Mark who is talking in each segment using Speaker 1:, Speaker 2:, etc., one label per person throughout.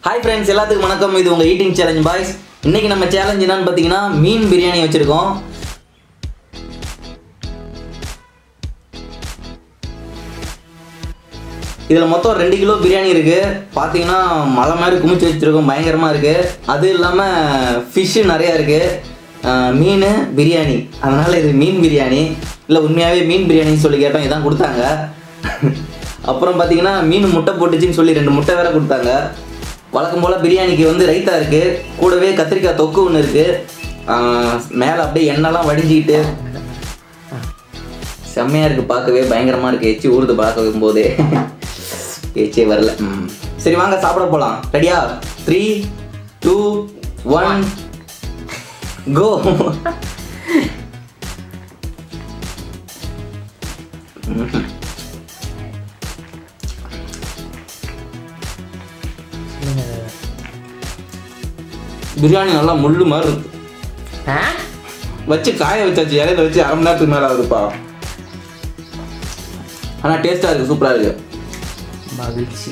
Speaker 1: Hi friends எல்லாத்துக்கும் வணக்கம் இது உங்கள் ஈட்டிங் சேலஞ்ச் பாய்ஸ் இன்னைக்கு நம்ம சேலஞ்ச் என்னன்னு பார்த்தீங்கன்னா மீன் பிரியாணி வச்சுருக்கோம் இதில் மொத்தம் ரெண்டு கிலோ பிரியாணி இருக்குது பார்த்தீங்கன்னா மலை மாதிரி குமிச்சு வச்சுருக்கோம் பயங்கரமாக இருக்குது அது இல்லாமல் ஃபிஷ்ஷு நிறையா இருக்குது மீன் பிரியாணி அதனால் இது மீன் பிரியாணி இல்லை உண்மையாகவே மீன் பிரியாணின்னு சொல்லி கேட்டோம் இதான் கொடுத்தாங்க அப்புறம் பார்த்தீங்கன்னா மீன் முட்டை போட்டுச்சுன்னு சொல்லி ரெண்டு முட்டை வேற கொடுத்தாங்க வழக்கம் போல் பிரியாணிக்கு வந்து ரைத்தா இருக்குது கூடவே கத்திரிக்காய் தொக்கு ஒன்று இருக்குது மேலே அப்படியே எண்ணெய்லாம் வடிஞ்சிக்கிட்டு செம்மையாக இருக்குது பார்க்கவே பயங்கரமாக இருக்குது எச்சி ஊறுது பார்க்கும் போதே எச்சே வரல ம். சரி வாங்க சாப்பிட போகலாம் ரெடியா three two one go biryani நல்லா முள்ளு மாதிரி இருக்கு வச்சு காய வச்சாச்சு இலையில வச்சு அரை மணி நேரத்துக்கு மேலே ஆகுதுப்பா ஆனால் டேஸ்ட்டாக இருக்குது சூப்பராக இருக்குது
Speaker 2: மகிழ்ச்சி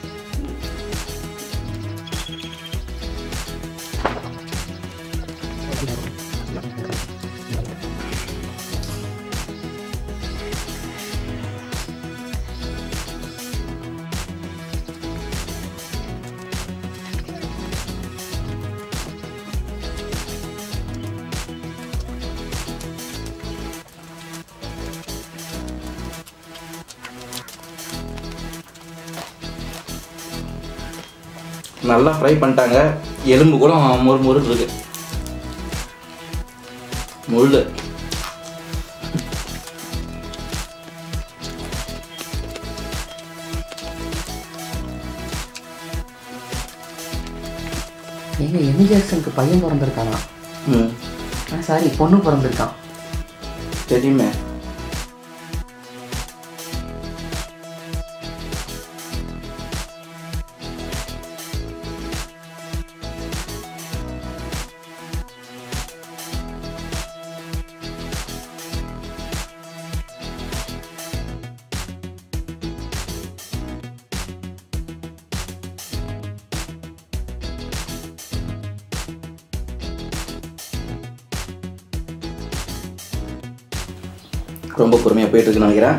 Speaker 1: நல்லா ஃப்ரை பண்ணிட்டாங்க எலும்பு கூட மொறு மொறு இருக்கு முள்ளு
Speaker 2: எங்க எம்ஜிஆர்சனுக்கு பையன் பிறந்திருக்கானா
Speaker 1: ம்
Speaker 2: சாரி பொண்ணு பிறந்திருக்கான்
Speaker 1: தெரியுமே ரொம்ப பொறுமையாக போயிட்டு இருக்குன்னு நினைக்கிறேன்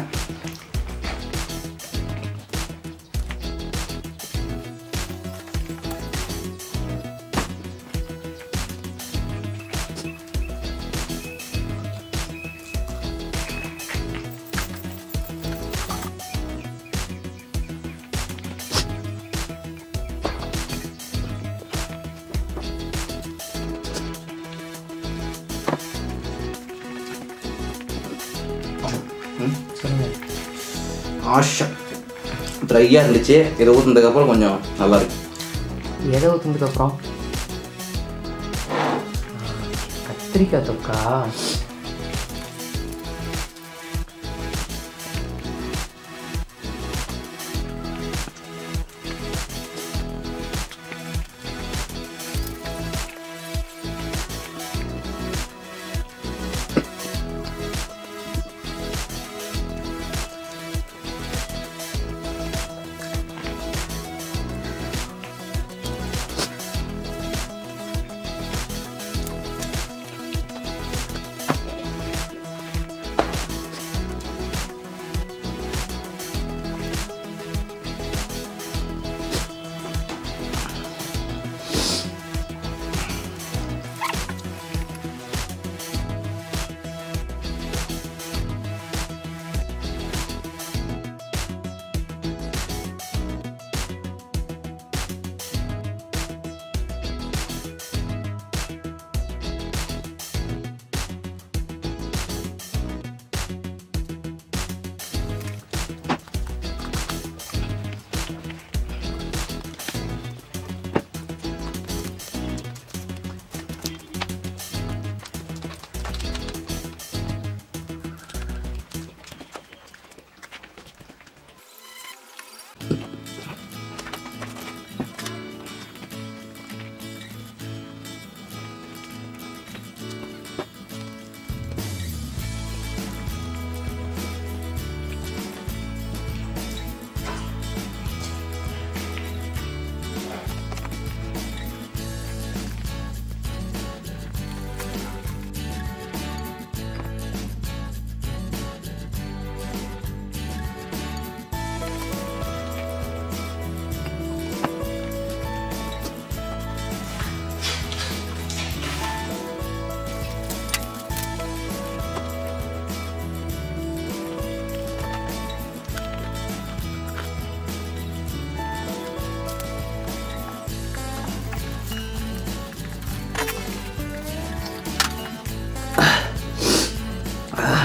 Speaker 2: சொல்லுங்க
Speaker 1: ஆஷா ட்ரையாக இருந்துச்சு இதை ஊற்றுனதுக்கப்புறம் கொஞ்சம் நல்லா இருக்கு
Speaker 2: எதை ஊற்றுனதுக்கு அப்புறம் கத்திரிக்காய் தொக்கா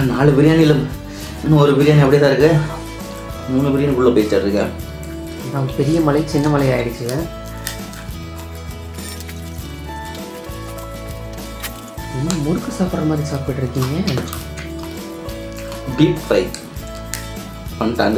Speaker 1: நாலு பிரியாணியில் இன்னும் ஒரு பிரியாணி அப்படியே தான் இருக்குது மூணு பிரியாணிக்குள்ளே போயிட்டு இருக்கு
Speaker 2: நான் பெரிய மலை சின்ன மலை ஆயிடுச்சு இன்னும் முறுக்கு சாப்பிட்ற மாதிரி சாப்பிட்டு இருக்கீங்க
Speaker 1: டீப் ஃப்ரை பண்ணிட்டாங்க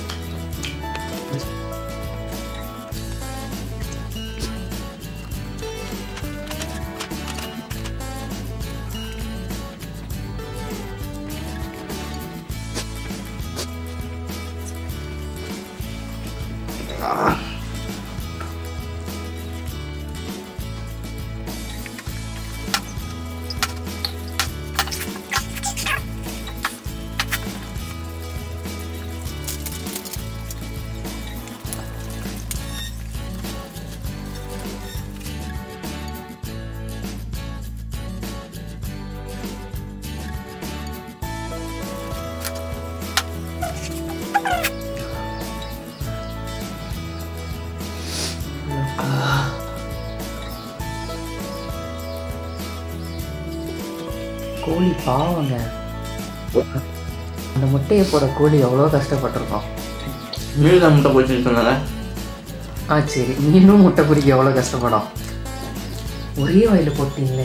Speaker 2: கோழி பாவங்க அந்த முட்டையை போட கோழி எவ்வளோ கஷ்டப்பட்டிருக்கோம்
Speaker 1: மீன் முட்டை போச்சுன்னு சொன்னாங்க
Speaker 2: ஆ சரி மீனும் முட்டை பொரிக்க எவ்வளோ கஷ்டப்படும் ஒரே வாயில் போட்டீங்களே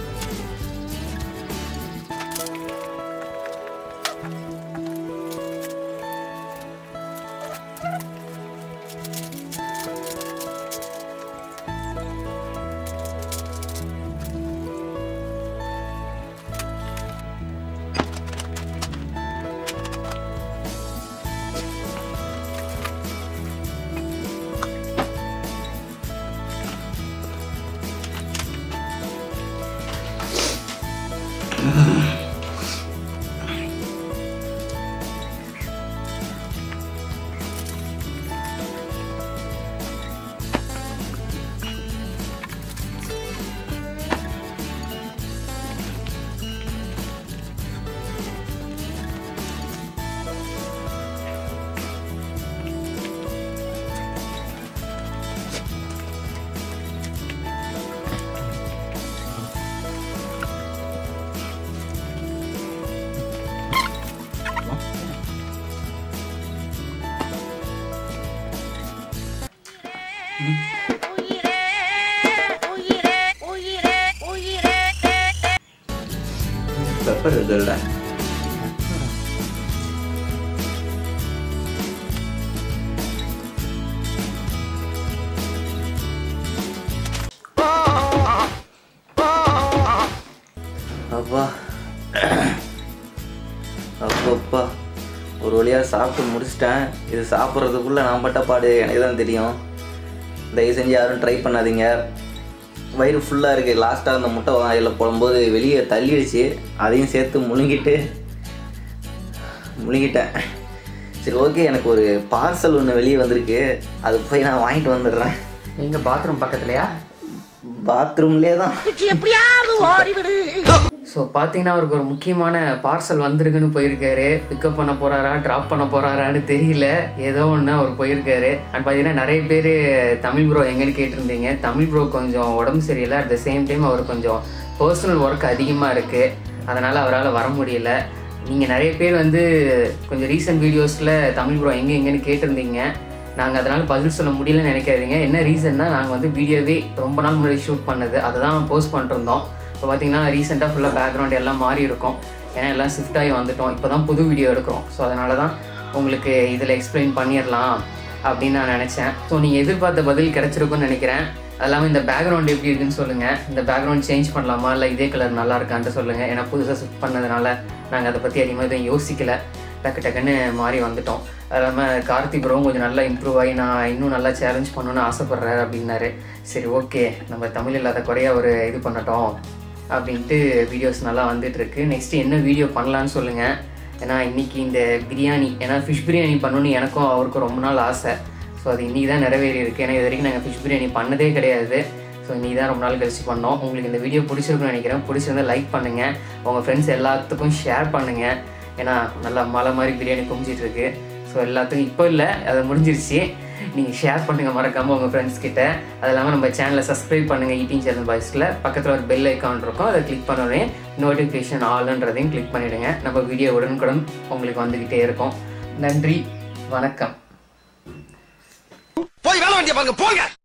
Speaker 3: உயிரே உயிரே உயிரே உயிரே
Speaker 1: பெப்பர் இருக்குல்ல அப்பா அப்பப்பா ஒரு வழியாக சாப்பிட்டு முடிச்சிட்டேன் இது சாப்பிட்றதுக்குள்ளே நான் பட்ட பாடு எனக்கு தான் தெரியும் தயவு செஞ்சு யாரும் ட்ரை பண்ணாதீங்க வயிறு ஃபுல்லாக இருக்குது லாஸ்ட்டாக அந்த முட்டை வாயில் போடும்போது வெளியே தள்ளிடுச்சு அதையும் சேர்த்து முழுங்கிட்டு முழுங்கிட்டேன் சரி ஓகே எனக்கு ஒரு பார்சல் ஒன்று வெளியே வந்திருக்கு அது போய் நான் வாங்கிட்டு வந்துடுறேன்
Speaker 2: எங்க பாத்ரூம் பக்கத்துலையா
Speaker 1: பாத்ரூம்லேயே தான்
Speaker 3: எப்படியாவது ஓடிவிடு
Speaker 2: ஸோ பார்த்தீங்கன்னா அவருக்கு ஒரு முக்கியமான பார்சல் வந்திருக்குன்னு போயிருக்காரு பிக்கப் பண்ண போறாரா ட்ராப் பண்ண போறாரான்னு தெரியல ஏதோ ஒன்று அவர் போயிருக்காரு அண்ட் பார்த்தீங்கன்னா நிறைய பேர் தமிழ் ப்ரோ எங்கன்னு கேட்டிருந்தீங்க தமிழ் ப்ரோ கொஞ்சம் உடம்பு சரியில்லை அட் த சேம் டைம் அவர் கொஞ்சம் பர்சனல் ஒர்க் அதிகமாக இருக்குது அதனால் அவரால் வர முடியல நீங்கள் நிறைய பேர் வந்து கொஞ்சம் ரீசன்ட் வீடியோஸில் தமிழ் ப்ரோ எங்கே எங்கேன்னு கேட்டிருந்தீங்க நாங்கள் அதனால் பதில் சொல்ல முடியலன்னு நினைக்காதீங்க என்ன ரீசன்னா நாங்கள் வந்து வீடியோவே ரொம்ப நாள் முன்னாடி ஷூட் பண்ணது அதை தான் போஸ்ட் பண்ணிருந்தோம் இப்போ பார்த்தீங்கன்னா ரீசெண்டாக ஃபுல்லாக பேக்ரவுண்ட் எல்லாம் மாறி இருக்கும் ஏன்னா எல்லாம் ஷிஃப்ட் ஆகி வந்துட்டோம் இப்போ தான் புது வீடியோ எடுக்கிறோம் ஸோ அதனால தான் உங்களுக்கு இதில் எக்ஸ்பிளைன் பண்ணிடலாம் அப்படின்னு நான் நினச்சேன் ஸோ நீங்கள் எதிர்பார்த்த பதில் கிடச்சிருக்கும்னு நினைக்கிறேன் அது இல்லாமல் இந்த பேக்ரவுண்ட் எப்படி இருக்குன்னு சொல்லுங்கள் இந்த பேக்ரவுண்ட் சேஞ்ச் பண்ணலாமா இல்லை இதே கலர் நல்லா இருக்கான்ட்டு சொல்லுங்கள் ஏன்னா புதுசாக ஷிஃப்ட் பண்ணதுனால நாங்கள் அதை பற்றி அதிகமாக எதுவும் யோசிக்கல டக்கு டக்குன்னு மாறி வந்துட்டோம் அது இல்லாமல் கார்த்தி ப்ரோவும் கொஞ்சம் நல்லா இம்ப்ரூவ் ஆகி நான் இன்னும் நல்லா சேலஞ்ச் பண்ணணும்னு ஆசைப்பட்றாரு அப்படின்னாரு சரி ஓகே நம்ம தமிழ் இல்லாத குறைய ஒரு இது பண்ணட்டும் அப்படின்ட்டு வீடியோஸ் நல்லா வந்துட்டு இருக்கு நெக்ஸ்ட் என்ன வீடியோ பண்ணலான்னு சொல்லுங்கள் ஏன்னா இன்னைக்கு இந்த பிரியாணி ஏன்னா ஃபிஷ் பிரியாணி பண்ணணும்னு எனக்கும் அவருக்கும் ரொம்ப நாள் ஆசை ஸோ அது இன்றைக்கி தான் நிறைவேறி இருக்கு ஏன்னா இது வரைக்கும் நாங்கள் ஃபிஷ் பிரியாணி பண்ணதே கிடையாது ஸோ இன்றைக்கி தான் ரொம்ப நாள் கழிச்சு பண்ணோம் உங்களுக்கு இந்த வீடியோ பிடிச்சிருக்குன்னு நினைக்கிறேன் பிடிச்சிருந்தா லைக் பண்ணுங்கள் உங்கள் ஃப்ரெண்ட்ஸ் எல்லாத்துக்கும் ஷேர் பண்ணுங்கள் ஏன்னா நல்லா மலை மாதிரி பிரியாணி குமிச்சிட்டு இருக்கு ஸோ ஸோ எல்லாத்துக்கும் இப்போ இல்லை அது முடிஞ்சிருச்சு நீங்கள் ஷேர் பண்ணுங்கள் மறக்காமல் உங்கள் ஃப்ரெண்ட்ஸ் கிட்ட அது இல்லாமல் நம்ம சேனலை சப்ஸ்கிரைப் பண்ணுங்கள் ஈட்டிங் சேனல் பாய்ஸில் பக்கத்தில் ஒரு பெல் ஐக்கான் இருக்கும் அதை கிளிக் பண்ணோடனே நோட்டிஃபிகேஷன் ஆல்ன்றதையும் கிளிக் பண்ணிவிடுங்க நம்ம வீடியோ உடனுக்குடன் உங்களுக்கு வந்துக்கிட்டே இருக்கும் நன்றி வணக்கம்
Speaker 4: போய் வேலை வண்டியை பாருங்க போங்க